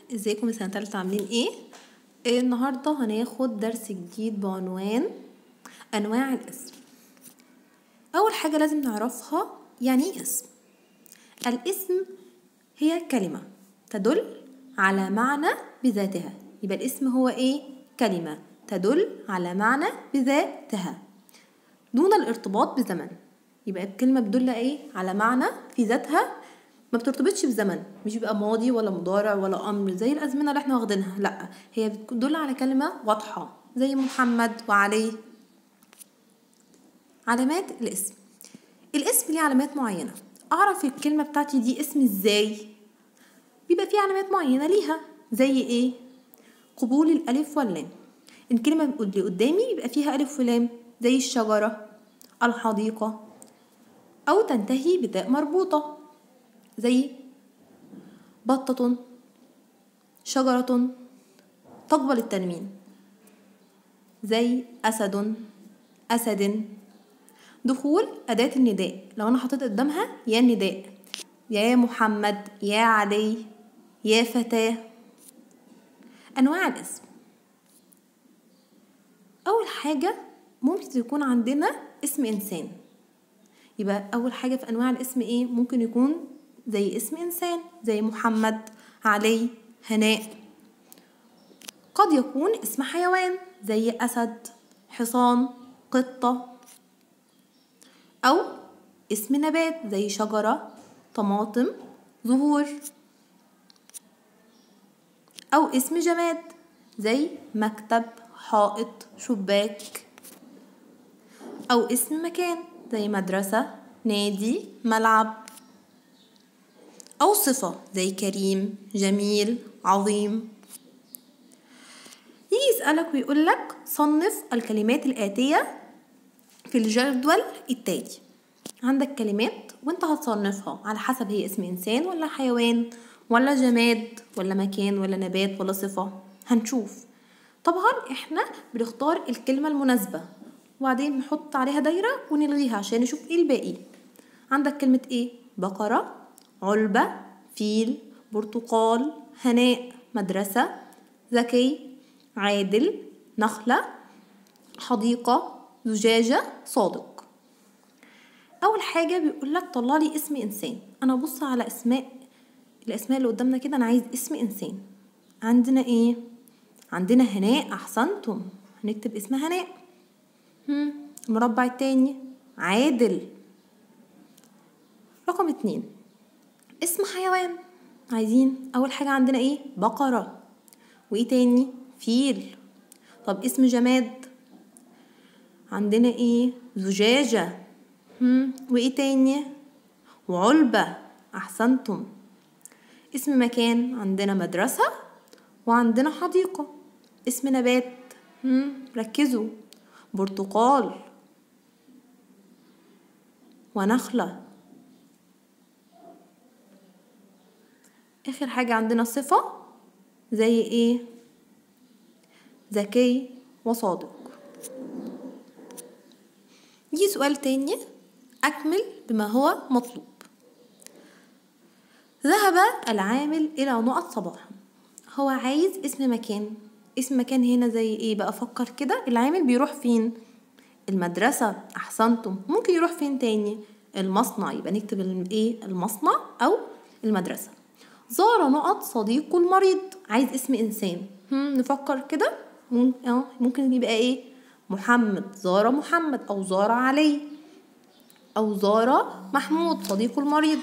ازيكم يا سنة تالتة عاملين ايه؟ إيه النهاردة هناخد درس جديد بعنوان أنواع الاسم أول حاجة لازم نعرفها يعني ايه اسم الاسم هي كلمة تدل على معنى بذاتها يبقى الاسم هو ايه؟ كلمة تدل على معنى بذاتها دون الارتباط بزمن يبقى الكلمة بتدل ايه؟ على معنى في ذاتها ما بترتبطش بزمن مش بيبقى ماضي ولا مضارع ولا امر زي الازمنه اللي احنا واخدينها لا هي بتدل على كلمه واضحه زي محمد وعلي علامات الاسم الاسم ليه علامات معينه اعرف الكلمه بتاعتي دي اسم ازاي بيبقى فيه علامات معينه ليها زي ايه قبول الالف واللام الكلمه اللي قدامي يبقى فيها الف ولام زي الشجره الحديقه او تنتهي بتاء مربوطه زي بطة شجرة تقبل التنوين زي أسد أسد دخول أداة النداء لو أنا حطيت قدامها يا النداء يا محمد يا علي يا فتاة أنواع الاسم أول حاجة ممكن يكون عندنا اسم إنسان يبقى أول حاجة في أنواع الاسم إيه ممكن يكون زي اسم إنسان زي محمد علي هناء قد يكون اسم حيوان زي أسد حصان قطة أو اسم نبات زي شجرة طماطم زهور أو اسم جماد زي مكتب حائط شباك أو اسم مكان زي مدرسة نادي ملعب أو صفة زي كريم جميل عظيم يجي يسألك ويقولك صنف الكلمات الآتية في الجدول التالي عندك كلمات وانت هتصنفها على حسب هي اسم إنسان ولا حيوان ولا جماد ولا مكان ولا نبات ولا صفة هنشوف طبعا احنا بنختار الكلمة المناسبة وبعدين نحط عليها دايرة ونلغيها عشان نشوف ايه الباقي عندك كلمة ايه بقرة علبة فيل برتقال هناء مدرسة ذكي عادل نخلة حديقة زجاجة صادق أول حاجة بيقول لك طلع لي اسم إنسان أنا أبص على أسماء الأسماء اللي قدامنا كده أنا عايز اسم إنسان عندنا إيه؟ عندنا هناء أحسنتم هنكتب اسم هناء هم. المربع التاني عادل رقم اتنين اسم حيوان عايزين اول حاجه عندنا ايه بقره وايه تاني فيل طب اسم جماد عندنا ايه زجاجه هم وايه تاني وعلبه احسنتم اسم مكان عندنا مدرسه وعندنا حديقه اسم نبات هم ركزوا برتقال ونخله اخر حاجة عندنا صفة زي ايه ذكي وصادق يجي سؤال تاني اكمل بما هو مطلوب ذهب العامل الى نقط صباحا هو عايز اسم مكان اسم مكان هنا زي ايه بقى فكر كده العامل بيروح فين المدرسة احسنتم ممكن يروح فين تاني المصنع يبقى نكتب ايه المصنع او المدرسة زار نقط صديقه المريض عايز اسم انسان هم نفكر كده ممكن اه ممكن يبقى ايه محمد زار محمد او زار علي او زار محمود صديقه المريض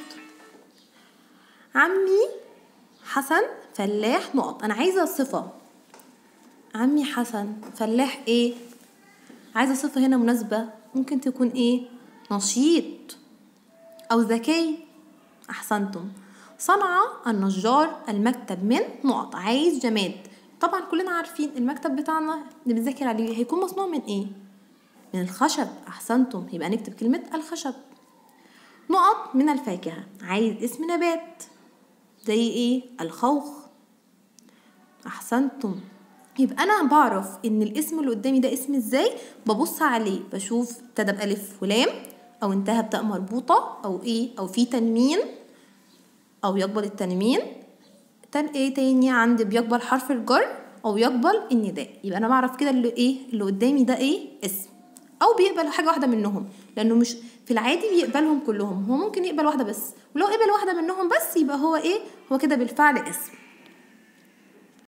عمي حسن فلاح نقط انا عايزه صفه عمي حسن فلاح ايه عايزه صفه هنا مناسبه ممكن تكون ايه نشيط او ذكي احسنتم صنع النجار المكتب من نقط عايز جماد طبعا كلنا عارفين المكتب بتاعنا اللي بنذاكر عليه هيكون مصنوع من ايه من الخشب احسنتم يبقى نكتب كلمة الخشب نقط من الفاكهة عايز اسم نبات زي ايه الخوخ احسنتم يبقى انا بعرف ان الاسم اللي قدامي ده اسم ازاي ببص عليه بشوف ابتدى بألف ولام او انتهى بتاء مربوطة او ايه او في تنوين أو يقبل التنوين تاني ايه تاني عندي بيقبل حرف الجر او يقبل النداء يبقى انا بعرف كده اللي ايه اللي قدامي ده ايه اسم او بيقبل حاجه واحده منهم لانه مش في العادي بيقبلهم كلهم هو ممكن يقبل واحده بس ولو قبل واحده منهم بس يبقى هو ايه هو كده بالفعل اسم